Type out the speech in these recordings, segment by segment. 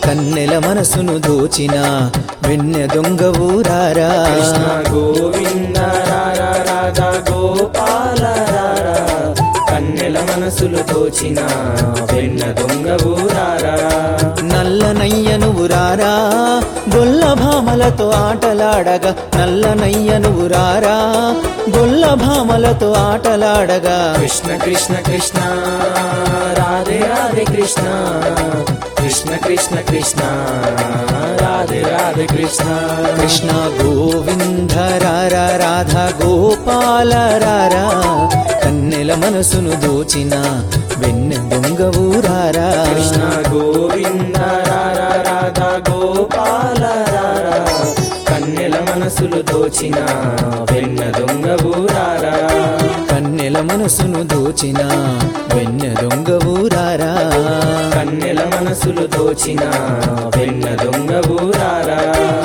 కన్నెల మనసును దోచిన వెన్నె దొంగ ఊరారా కృష్ణ గోవింద రారా రాధా గోపాల రారా కన్నెల మనసులు దోచిన వెన్న దొంగ ఊరారా నల్లనయ్యను ఊరారా గొల్ల భామలతో ఆటలాడగా నల్లనయ్యను ఊరారా గొల్ల భామలతో ఆటలాడగా కృష్ణ కృష్ణ కృష్ణ రాధే రాధే కృష్ణ కృష్ణ కృష్ణ కృష్ణ రాధే రాధే కృష్ణ కృష్ణ గోవింద రారా రాధా గోపాల రారా కన్నెల మనసును దోచిన వెన్నె దొంగ ఊరారా కృష్ణ గోవింద రారా రాధా గోపాల రారా కన్నెల మనసులు దోచిన వెన్న దొంగ ఊరారా కన్నెల మనసును దోచిన వెన్నె దొంగ ఊరారా కన్నెల మనసులు దోచిన వెన్న దొంగ ఊరారా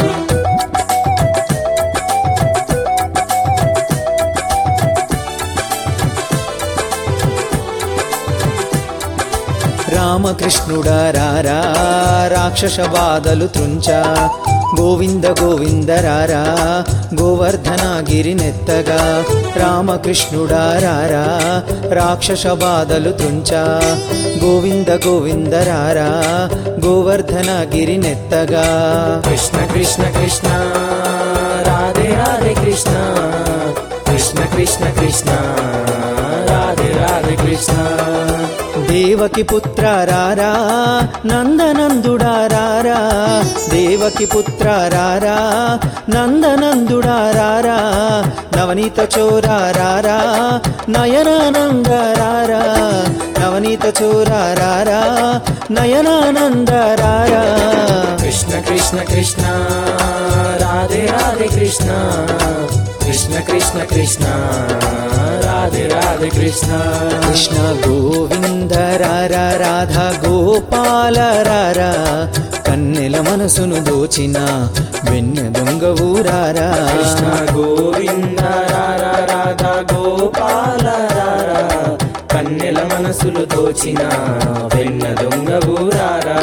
రామకృష్ణుడా రారా రాక్షస బాధలు త్రుంచా గోవింద గోవింద రారా గోవర్ధన గిరినెత్తగా రామకృష్ణుడా రారా రాక్షస బాధలు త్రుంచా గోవింద గోవింద రారా గోవర్ధన గిరినెత్తగా కృష్ణ కృష్ణ కృష్ణ రాధే రాధే కృష్ణ కృష్ణ కృష్ణ కృష్ణ రాధే రాధే కృష్ణ దేవకి పుత్ర రారా నందనందుడా రారా దేవకి పుత్ర రారా నందనందుడా రారా నవనీత చోరా రారా నయనానంద రారా నవనీత చోరా రారా నయనానంద రారా కృష్ణ కృష్ణ కృష్ణ రాధే రాధే కృష్ణ కృష్ణ కృష్ణ కృష్ణ రాధే రాధే కృష్ణ కృష్ణ గోవింద రారా రాధా గోపాల రారా కన్నెల మనసును దోచిన వెన్నె దొంగ ఊరారా కృష్ణ గోవింద రారా రాధా గోపాల రారా కన్నెల మనసులు దోచిన వెన్న దొంగ ఊరారా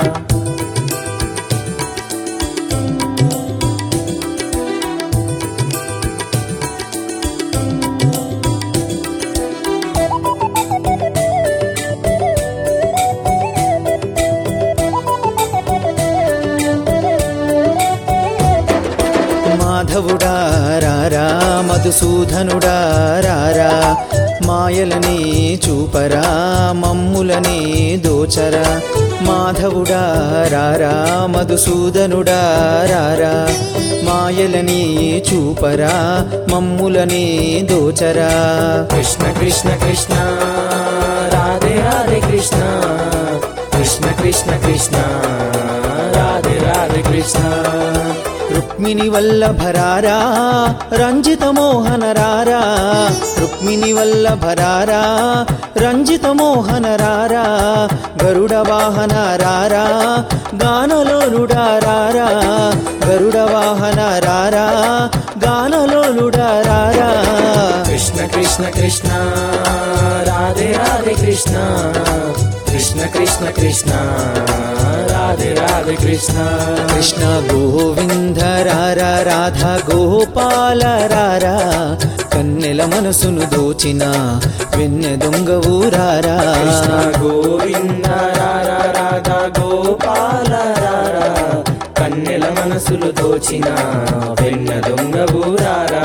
మాధవుడా రారా మధుసూదనుడా రారా మాయలని చూపరా మమ్ములని దోచరా మాధవుడా రారా మధుసూదనుడా రారా మాయలని చూపరా మమ్ములని దోచరా కృష్ణ కృష్ణ కృష్ణ రాధే రాధే కృష్ణ కృష్ణ కృష్ణ కృష్ణ రాధే రాధే కృష్ణ రుక్మిణి వల్లభరారా రంజిత మోహన రారా రుక్మిణి వల్లభరారా రంజిత మోహన రారా గరుడ వాహన రారా గానలోలుడా రారా గరుడ వాహన రారా గానలోలుడా రారా కృష్ణ కృష్ణ కృష్ణ రాధే రాధే కృష్ణ కృష్ణ కృష్ణ కృష్ణ రాధే రాధే కృష్ణ కృష్ణ గోవింద రారా రాధా గోపాల రారా కన్నెల మనసును దోచిన వెన్నె దొంగ ఊరారా కృష్ణ గోవింద రారా రాధా గోపాల రారా కన్నెల మనసులు దోచిన వెన్న దొంగ ఊరారా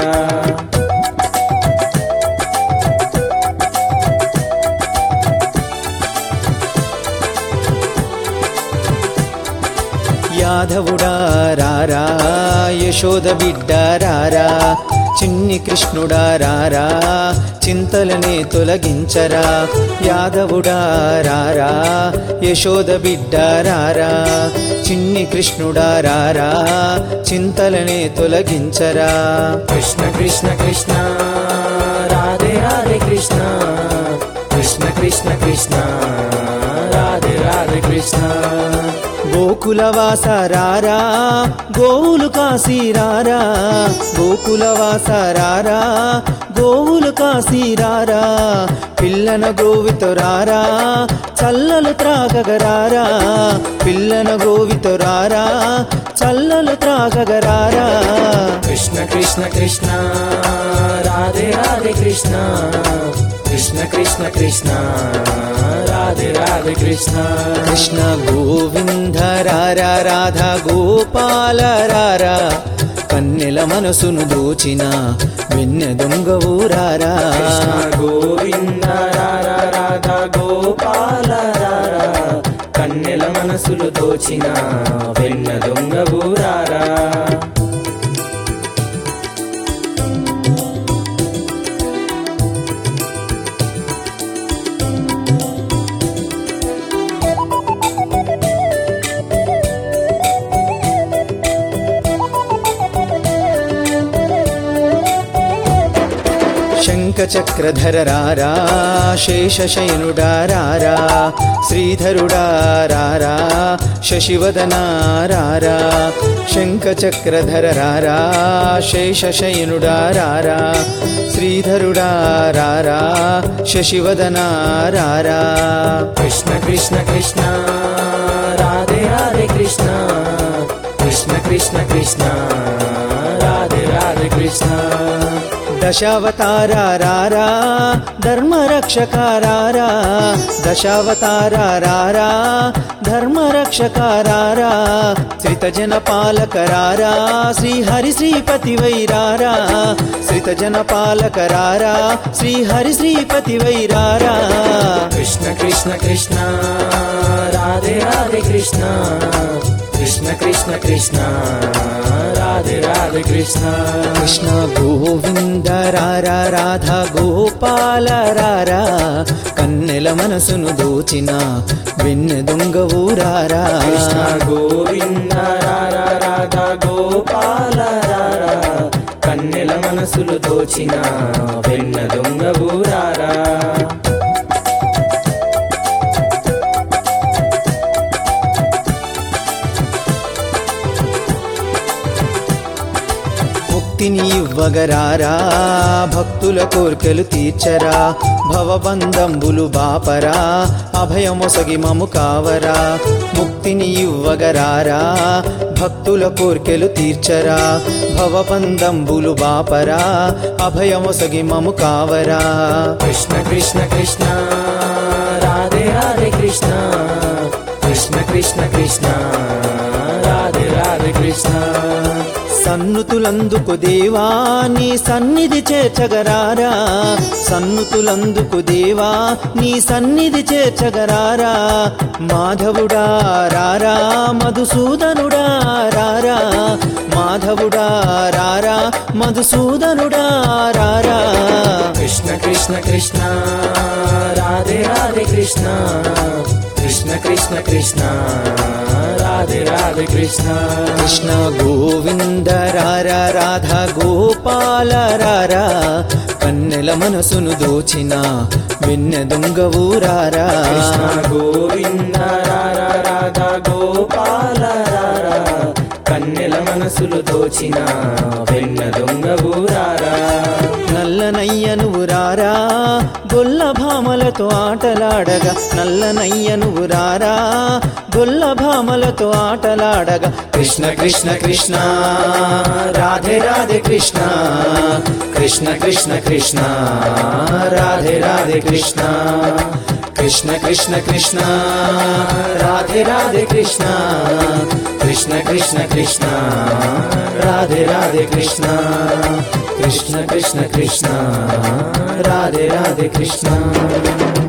యాదవుడా రారా యశోద బిడ్డ రారా చిన్ని కృష్ణుడా రారా చింతలనే తొలగించరా యాదవుడా రారా యశోద బిడ్డ రారా చిన్ని కృష్ణుడా రారా చింతలనే తొలగించరా కృష్ణ కృష్ణ కృష్ణ రాధే రాధే కృష్ణ కృష్ణ కృష్ణ కృష్ణ రాధే రాధే కృష్ణ గోకులవాస రారా గోవులు కాశీ రారా గోకులవాస రారా గోవులు కాశీ రారా పిల్లన గోవితో రారా చల్లలు త్రాగగరారా పిల్లన గోవితొరారా చల్లలు త్రాగగరారా కృష్ణ కృష్ణ కృష్ణ రాధే రాధే కృష్ణ కృష్ణ కృష్ణ కృష్ణ రాధే రాధే కృష్ణ కృష్ణ గోవింద రారా రాధా గోపాల రారా కన్నెల మనసును దోచిన వెన్నె దొంగ ఊరారా కృష్ణ గోవింద రారా రాధా గోపాల రారా కన్నెల మనసులు దోచిన వెన్న దొంగ ఊరారా శంఖ చక్రధర రారా శేషశయనుడా రారా శ్రీధరుడా రారా శశివదనా రారా శంఖ చక్రధర రారా శేషశయనుడా రారా శ్రీధరుడా రారా శశివదనా రారా కృష్ణ కృష్ణ కృష్ణ రాధే రాధే కృష్ణ కృష్ణ కృష్ణ కృష్ణ రాధే రాధే కృష్ణ దశావతార రారా ధర్మరక్షక రారా దశావతార రారా ధర్మరక్షక రారా శ్రితజన పాలక రారా శ్రీహరి శ్రీపతి వైరారా శ్రితజన పాలక రారా శ్రీహరి శ్రీపతి వైరారా కృష్ణ కృష్ణ కృష్ణ రాధే రాధే కృష్ణ కృష్ణ కృష్ణ కృష్ణ రాధే రాధే కృష్ణ కృష్ణ గోవింద రారా రాధా గోపాల రారా కన్నెల మనసును దోచిన వెన్నె దొంగ ఊరారా కృష్ణ గోవింద రారా రాధా గోపాల రారా కన్నెల మనసులు దోచిన వెన్న దొంగ ఊరారా ముక్తిని ఇవ్వగరారా భక్తుల కోర్కెలు తీర్చరా భవబంధంబులు బాపరా అభయమొసగి మము కావరా ముక్తిని ఇవ్వగరారా భక్తుల కోర్కెలు తీర్చరా భవబంధంబులు బాపరా అభయమొసగి మము కావరా కృష్ణ కృష్ణ కృష్ణ రాధే రాధే కృష్ణ కృష్ణ కృష్ణ కృష్ణ రాధే రాధే కృష్ణ సన్నుతులందుకు దేవా నీ సన్నిధి చేర్చగరారా సన్నుతులందుకు దేవా నీ సన్నిధి చేర్చగరారా మాధవుడా రారా మధుసూదనుడా రారా మాధవుడా రారా మధుసూదనుడా రారా కృష్ణ కృష్ణ కృష్ణ రాధే రాధే కృష్ణ కృష్ణ కృష్ణ కృష్ణ రాధే రాధే కృష్ణ కృష్ణ గోవింద రారా రాధా గోపాల రారా కన్నెల మనసును దోచిన వెన్నె దొంగ ఊరారా కృష్ణ గోవింద రారా రాధా గోపాల రారా కన్నెల మనసులు దోచిన వెన్న దొంగ ఊరారా నల్లనయ్యను రారా గొల్ల భామలతో ఆటలాడగా నల్లనయ్యను రారా గొల్ల భామలతో ఆటలాడగా కృష్ణ కృష్ణ కృష్ణ రాధే రాధే కృష్ణ కృష్ణ కృష్ణ కృష్ణ రాధే రాధే కృష్ణ కృష్ణ కృష్ణ కృష్ణ రాధే రాధే కృష్ణ కృష్ణ కృష్ణ కృష్ణ రాధే రాధే కృష్ణ కృష్ణ కృష్ణ కృష్ణ రాధే రాధే కృష్ణ